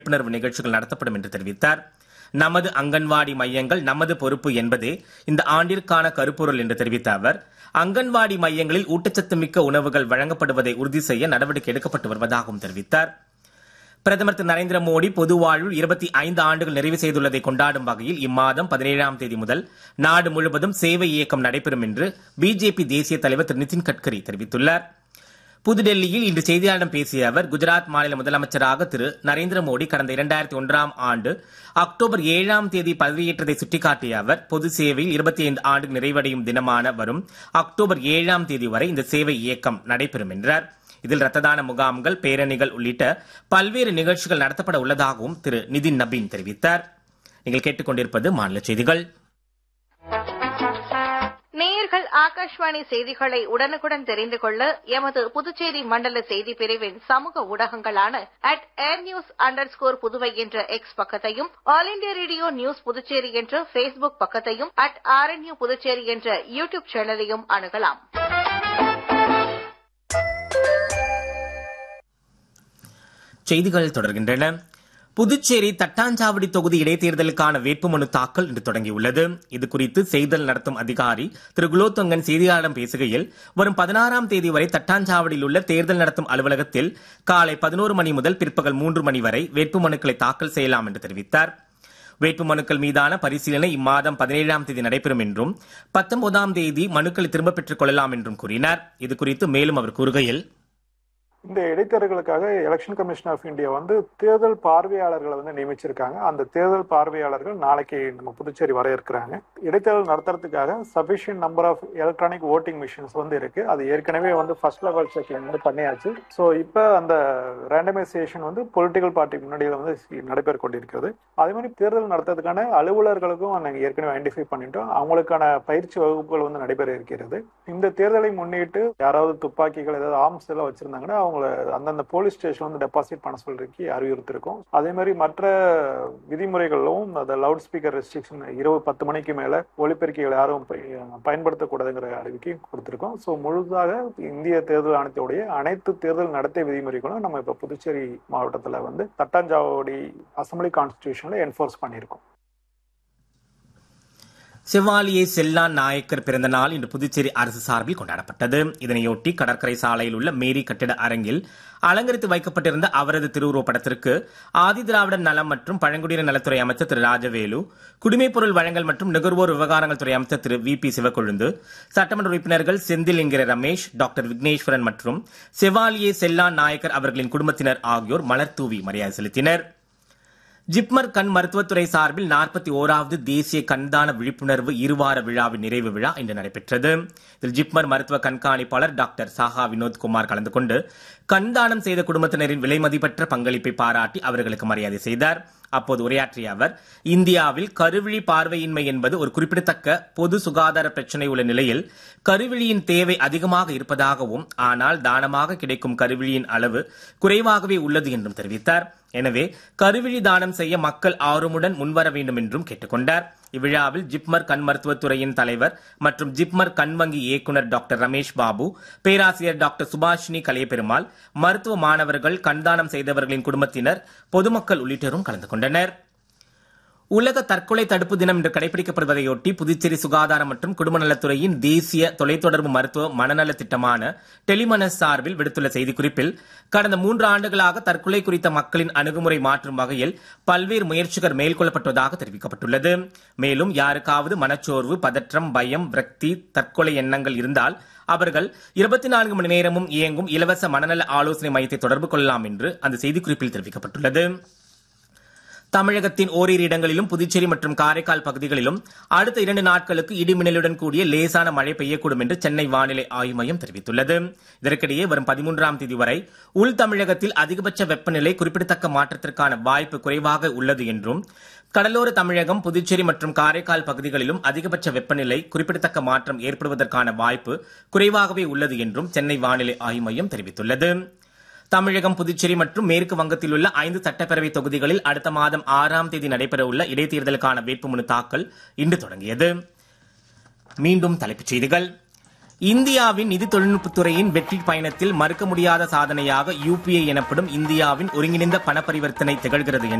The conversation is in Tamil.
விழிப்புணர்வு நிகழ்ச்சிகள் நடத்தப்படும் என்று தெரிவித்தார் நமது அங்கன்வாடி மையங்கள் நமது பொறுப்பு என்பதே இந்த ஆண்டிற்கான கருப்பொருள் என்று தெரிவித்த அவர் அங்கன்வாடி மையங்களில் ஊட்டச்சத்து மிக்க உணவுகள் வழங்கப்படுவதை உறுதி செய்ய நடவடிக்கை எடுக்கப்பட்டு வருவதாகவும் தெரிவித்தார் பிரதமர் திரு நரேந்திர மோடி பொது வாழ்வில் இருபத்தி ஐந்து ஆண்டுகள் நிறைவு செய்துள்ளதை கொண்டாடும் வகையில் இம்மாதம் பதினேழாம் தேதி முதல் நாடு முழுவதும் சேவை இயக்கம் நடைபெறும் என்று பிஜேபி தேசிய தலைவர் திரு நிதின் கட்கரி தெரிவித்துள்ளார் புதுடெல்லியில் இன்று செய்தியாளர்களிடம் பேசிய அவர் குஜராத் மாநில முதலமைச்சராக திரு நரேந்திர மோடி கடந்த இரண்டாயிரத்தி ஒன்றாம் ஆண்டு அக்டோபர் ஏழாம் தேதி பதவியேற்றதை சுட்டிக்காட்டிய அவர் பொது சேவையில் இருபத்தி ஐந்து ஆண்டு நிறைவடையும் தினமான வரும் அக்டோபர் ஏழாம் தேதி வரை இந்த சேவை இயக்கம் நடைபெறும் என்றார் இதில் ரத்த தான முகாம்கள் பேரணிகள் உள்ளிட்ட பல்வேறு நிகழ்ச்சிகள் நடத்தப்பட உள்ளதாகவும் திரு நிதின் நபீன் தெரிவித்தார் நீங்கள் கேட்டுக்கொண்டிருப்பது மாநில செய்திகள் நேயர்கள் ஆகாஷ்வாணி செய்திகளை உடனுக்குடன் தெரிந்து கொள்ள எமது புதுச்சேரி மண்டல செய்தி பிரிவின் சமூக ஊடகங்களான at AIR news underscore Puduvai என்ற எக்ஸ் பக்கத்தையும் All India Radio news Puducherry என்ற ஃபேஸ்புக் பக்கத்தையும் அட் ஆர்என்யூ புதுச்சேரி என்ற யூ டியூப் சேனலையும் அணுகலாம் செய்திகள் தொடர்கின்றன புதுச்சேரி தட்டாஞ்சாவடி தொகுதி இடைத்தேர்தலுக்கான வேட்புமனு தாக்கல் இன்று தொடங்கியுள்ளது இதுகுறித்து செய்தல் நடத்தும் அதிகாரி திரு குலோத்தொங்கன் செய்தியாளரிடம் பேசுகையில் வரும் பதினாறாம் தேதி வரை தட்டாஞ்சாவடியில் உள்ள தேர்தல் நடத்தும் அலுவலகத்தில் காலை பதினோரு மணி முதல் பிற்பகல் மூன்று மணி வரை வேட்புமனுக்களை தாக்கல் செய்யலாம் என்று தெரிவித்தார் வேட்புமனுக்கள் மீதான பரிசீலனை இம்மாதம் பதினேழாம் தேதி நடைபெறும் என்றும் பத்தொன்பதாம் தேதி மனுக்களை திரும்பப் பெற்றுக் கொள்ளலாம் என்றும் கூறினார் இதுகுறித்து மேலும் அவர் கூறுகையில் இந்த இடைத்தேர்தலுக்காக எலெக்ஷன் கமிஷன் ஆஃப் இந்தியா வந்து தேர்தல் பார்வையாளர்களை வந்து நியமிச்சிருக்காங்க அந்த தேர்தல் பார்வையாளர்கள் நாளைக்கு நம்ம புதுச்சேரி வர இருக்கிறாங்க இடைத்தேர்தல் நடத்துறதுக்காக sufficient number of electronic voting machines வந்து இருக்கு அது ஏற்கனவே வந்து ஃபர்ஸ்ட் லெவல் செக்கிங் வந்து பண்ணியாச்சு ஸோ இப்போ அந்த ரேண்டமைசேஷன் வந்து பொலிட்டிக்கல் பார்ட்டி முன்னாடி வந்து நடைபெற கொண்டிருக்கிறது அதே மாதிரி தேர்தல் நடத்துறதுக்கான அலுவலர்களுக்கும் நாங்கள் ஏற்கனவே ஐடென்டிஃபை பண்ணிட்டோம் அவங்களுக்கான பயிற்சி வகுப்புகள் வந்து நடைபெற இருக்கிறது இந்த தேர்தலை முன்னிட்டு யாராவது துப்பாக்கிகள் ஏதாவது ஆர்ம்ஸ் எல்லாம் வச்சிருந்தாங்கன்னா அவங்கள அந்தந்த போலீஸ் ஸ்டேஷன் வந்து டெபாசிட் பண்ண சொல்றதுக்கு அறிவுறுத்திருக்கோம் அதே மாதிரி மற்ற விதிமுறைகளும் அந்த லவுட் ஸ்பீக்கர் ரெஸ்ட்ரிக்ஷன் இரவு பத்து மணிக்கு மேல ஒலிபெருக்கிகள் யாரும் பயன்படுத்தக்கூடாதுங்கிற அறிவிக்கையும் கொடுத்திருக்கோம் ஸோ முழுதாக இந்திய தேர்தல் ஆணையத்துடைய அனைத்து தேர்தல் நடத்தை விதிமுறைகளும் நம்ம இப்ப புதுச்சேரி மாவட்டத்துல வந்து தட்டாஞ்சாவடி அசம்பிளி கான்ஸ்டிடியூஷன்ல என்ஃபோர்ஸ் பண்ணியிருக்கோம் செவாலியே செல்லான் நாயக்கர் பிறந்த நாள் இன்று புதுச்சேரி அரசு சார்பில் கொண்டாடப்பட்டது இதனையொட்டி கடற்கரை சாலையில் உள்ள மேரி கட்டிட அரங்கில் அலங்கரித்து வைக்கப்பட்டிருந்த அவரது திருவுருவப் படத்திற்கு ஆதிதிராவிடர் நலம் மற்றும் பழங்குடியினர் நலத்துறை அமைச்சர் திரு ராஜவேலு குடிமைப் பொருள் வழங்கல் மற்றும் நுகர்வோர் விவகாரங்கள் துறை அமைச்சர் திரு வி பி சிவக்கொழுந்து சட்டமன்ற உறுப்பினர்கள் செந்தில் என்கிற ரமேஷ் டாக்டர் விக்னேஸ்வரன் மற்றும் செவாலியே செல்லான் நாயக்கர் அவர்களின் குடும்பத்தினர் ஆகியோர் மலர் தூவி மரியாதை செலுத்தினர் ஜிப்மர் கண் மருத்துவத்துறை சார்பில் நாற்பத்தி ஓராவது தேசிய கண்தான விழிப்புணர்வு இருவார விழாவின் நிறைவு விழா இன்று நடைபெற்றது இதில் ஜிப்மர் மருத்துவ கண்காணிப்பாளர் டாக்டர் சாஹா வினோத்குமார் கலந்து கொண்டு கண்தானம் செய்த குடும்பத்தினரின் விலைமதிப்பற்ற பங்களிப்பை பாராட்டி அவர்களுக்கு மரியாதை செய்தார் அப்போது உரையாற்றிய அவர் இந்தியாவில் கருவிழி பார்வையின்மை என்பது ஒரு குறிப்பிடத்தக்க பொது சுகாதார பிரச்சினை உள்ள நிலையில் கருவிழியின் தேவை அதிகமாக இருப்பதாகவும் ஆனால் தானமாக கிடைக்கும் கருவிழியின் அளவு குறைவாகவே உள்ளது என்றும் தெரிவித்தார் எனவே கருவிழி தானம் செய்ய மக்கள் ஆர்வமுடன் முன்வர வேண்டும் என்றும் கேட்டுக்கொண்டார் இவ்விழாவில் ஜிப்மர் கண் மருத்துவத்துறையின் தலைவர் மற்றும் ஜிப்மர் கண் வங்கி இயக்குநர் டாக்டர் ரமேஷ் பாபு பேராசிரியர் டாக்டர் சுபாஷினி கலையபெருமாள் மருத்துவ மாணவர்கள் கண்தானம் செய்தவர்களின் குடும்பத்தினர் பொதுமக்கள் உள்ளிட்டோரும் கலந்து கொண்டனர் உலக தற்கொலை தடுப்பு தினம் இன்று கடைபிடிக்கப்படுவதையொட்டி புதுச்சேரி சுகாதாரம் மற்றும் குடும்ப நலத்துறையின் தேசிய தொலைத்தொடர்பு மருத்துவ மனநல திட்டமான டெலிமனஸ் சார்பில் விடுத்துள்ள செய்திக்குறிப்பில் கடந்த மூன்று ஆண்டுகளாக தற்கொலை குறித்த மக்களின் அணுகுமுறை மாற்றும் வகையில் பல்வேறு முயற்சிகள் மேற்கொள்ளப்பட்டுள்ளதாக தெரிவிக்கப்பட்டுள்ளது மேலும் யாருக்காவது மனச்சோர்வு பதற்றம் பயம் விரக்தி தற்கொலை எண்ணங்கள் இருந்தால் அவர்கள் இருபத்தி நான்கு மணி நேரமும் இயங்கும் இலவச மனநல ஆலோசனை மையத்தை தொடர்பு கொள்ளலாம் என்று அந்த செய்திக்குறிப்பில் தெரிவிக்கப்பட்டுள்ளது தமிழகத்தின் ஓரிரு இடங்களிலும் புதுச்சேரி மற்றும் காரைக்கால் பகுதிகளிலும் அடுத்த இரண்டு நாட்களுக்கு இடிமின்னலுடன் கூடிய லேசான மழை பெய்யக்கூடும் என்று சென்னை வானிலை ஆய்வு மையம் தெரிவித்துள்ளது இதற்கிடையே வரும் பதிமூன்றாம் தேதி வரை உள் தமிழகத்தில் அதிகபட்ச வெப்பநிலை குறிப்பிடத்தக்க மாற்றத்திற்கான வாய்ப்பு குறைவாக உள்ளது என்றும் கடலோர தமிழகம் புதுச்சேரி மற்றும் காரைக்கால் பகுதிகளிலும் அதிகபட்ச வெப்பநிலை குறிப்பிடத்தக்க மாற்றம் ஏற்படுவதற்கான வாய்ப்பு குறைவாகவே உள்ளது என்றும் சென்னை வானிலை ஆய்வு மையம் தெரிவித்துள்ளது தமிழகம் புதுச்சேரி மற்றும் மேற்கு வங்கத்தில் உள்ள ஐந்து சட்டப்பேரவை தொகுதிகளில் அடுத்த மாதம் ஆறாம் தேதி நடைபெறவுள்ள இடைத்தேர்தலுக்கான வேட்புமனு தாக்கல் இன்று தொடங்கியது மீண்டும் தலைப்புச் செய்திகள் இந்தியாவின் நிதி தொழில்நுட்பத்துறையின் வெற்றி பயணத்தில் மறுக்க முடியாத சாதனையாக யுபிஐ எனப்படும் இந்தியாவின் ஒருங்கிணைந்த பண பரிவர்த்தனை திகழ்கிறது